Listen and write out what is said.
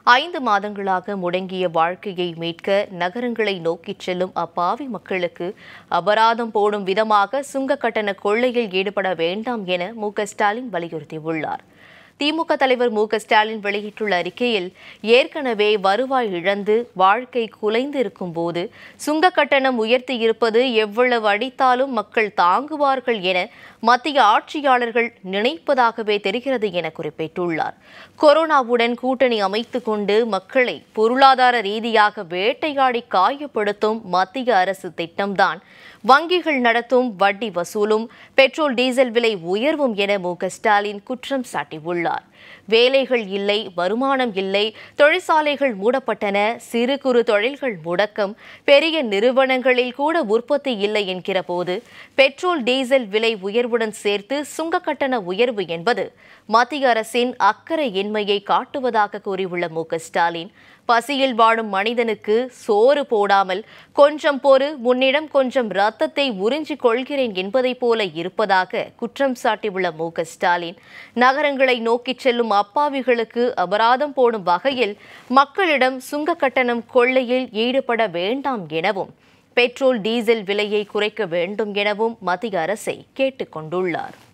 ஐந்து மாதங்களாக முடங்கிய வாழ்க்கையை மீட்க நகரங்களை நோக்கிச் செல்லும் அப்பாவி மக்களுக்கு அபராதம் போடும் விதமாக சுங்க கட்டண கொள்ளையில் ஈடுபட வேண்டாம் என மு க ஸ்டாலின் வலியுறுத்தியுள்ளார் திமுக தலைவர் மு க ஸ்டாலின் வெளியிட்டுள்ள அறிக்கையில் ஏற்கனவே வருவாய் இழந்து வாழ்க்கை குலைந்து இருக்கும் போது சுங்க கட்டணம் உயர்த்தி இருப்பது எவ்வளவு அடித்தாலும் மக்கள் தாங்குவார்கள் என மத்திய ஆட்சியாளர்கள் நினைப்பதாகவே தெரிகிறது என குறிப்பிட்டுள்ளார் கொரோனாவுடன் கூட்டணி அமைத்துக் கொண்டு மக்களை பொருளாதார ரீதியாக வேட்டையாடி காயப்படுத்தும் மத்திய அரசு திட்டம்தான் வங்கிகள் நடத்தும் வட்டி வசூலும் பெட்ரோல் டீசல் விலை உயர்வும் என மு க ஸ்டாலின் குற்றம் சாட்டியுள்ளார் வேலைகள் இல்லை வருமானம் இல்லை தொழிற்சாலைகள் மூடப்பட்டன சிறு குறு தொழில்கள் முடக்கம் பெரிய நிறுவனங்களில் கூட உற்பத்தி இல்லை என்கிற போது பெட்ரோல் டீசல் விலை உயர்வுடன் சேர்த்து சுங்க கட்டண உயர்வு என்பது மத்திய அரசின் அக்கறை இன்மையை காட்டுவதாக கூறியுள்ள மு க ஸ்டாலின் பசியில் வாடும் மனிதனுக்கு சோறு போடாமல் கொஞ்சம் பொறு முன்னிடம் கொஞ்சம் ரத்தத்தை உறிஞ்சிக் கொள்கிறேன் என்பதைப் போல இருப்பதாக குற்றம் சாட்டியுள்ள மு க ஸ்டாலின் நகரங்களை நோக்கிச் செல்லும் அப்பாவிகளுக்கு அபராதம் போடும் வகையில் மக்களிடம் சுங்க கட்டணம் கொள்ளையில் ஈடுபட வேண்டாம் எனவும் பெட்ரோல் டீசல் விலையை குறைக்க வேண்டும் எனவும் மத்திய அரசை கேட்டுக் கொண்டுள்ளார்